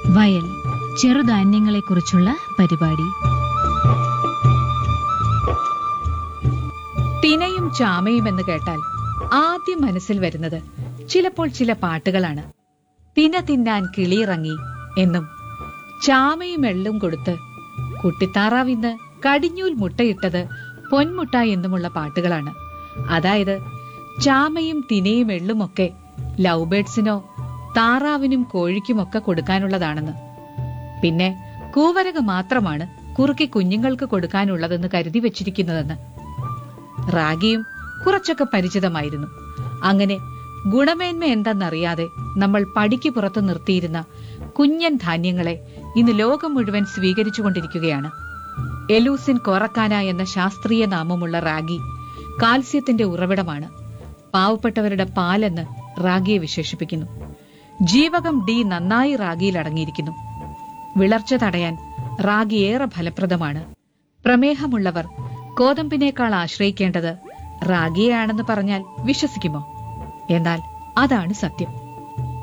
വയൽ ചെറുധാന്യങ്ങളെക്കുറിച്ചുള്ള പരിപാടി തിനയും ചാമയും എന്ന് കേട്ടാൽ ആദ്യം മനസ്സിൽ വരുന്നത് ചിലപ്പോൾ ചില പാട്ടുകളാണ് തിന തിന്നാൻ കിളിയിറങ്ങി എന്നും ചാമയും എള്ളും കൊടുത്ത് കുട്ടിത്താറാവിന്ന് കടിഞ്ഞൂൽ മുട്ടയിട്ടത് പൊന്മുട്ട എന്നുമുള്ള പാട്ടുകളാണ് അതായത് ചാമയും തിനയും എള്ളുമൊക്കെ ലവ് ബേഡ്സിനോ താറാവിനും കോഴിക്കുമൊക്കെ കൊടുക്കാനുള്ളതാണെന്ന് പിന്നെ കൂവരക മാത്രമാണ് കുറുക്കി കുഞ്ഞുങ്ങൾക്ക് കൊടുക്കാനുള്ളതെന്ന് കരുതി വെച്ചിരിക്കുന്നതെന്ന് റാഗിയും കുറച്ചൊക്കെ പരിചിതമായിരുന്നു അങ്ങനെ ഗുണമേന്മ എന്തെന്നറിയാതെ നമ്മൾ പടിക്ക് പുറത്ത് നിർത്തിയിരുന്ന കുഞ്ഞൻ ധാന്യങ്ങളെ ഇന്ന് ലോകം മുഴുവൻ സ്വീകരിച്ചുകൊണ്ടിരിക്കുകയാണ് എലൂസിൻ കൊറക്കാന എന്ന ശാസ്ത്രീയ നാമമുള്ള റാഗി കാൽസ്യത്തിന്റെ ഉറവിടമാണ് പാവപ്പെട്ടവരുടെ പാലെന്ന് റാഗിയെ വിശേഷിപ്പിക്കുന്നു ജീവകം ഡി നന്നായി റാഗിയിൽ അടങ്ങിയിരിക്കുന്നു വിളർച്ച തടയാൻ റാഗി ഏറെ ഫലപ്രദമാണ് പ്രമേഹമുള്ളവർ ഗോതമ്പിനേക്കാൾ ആശ്രയിക്കേണ്ടത് റാഗിയെയാണെന്ന് പറഞ്ഞാൽ വിശ്വസിക്കുമോ എന്നാൽ അതാണ് സത്യം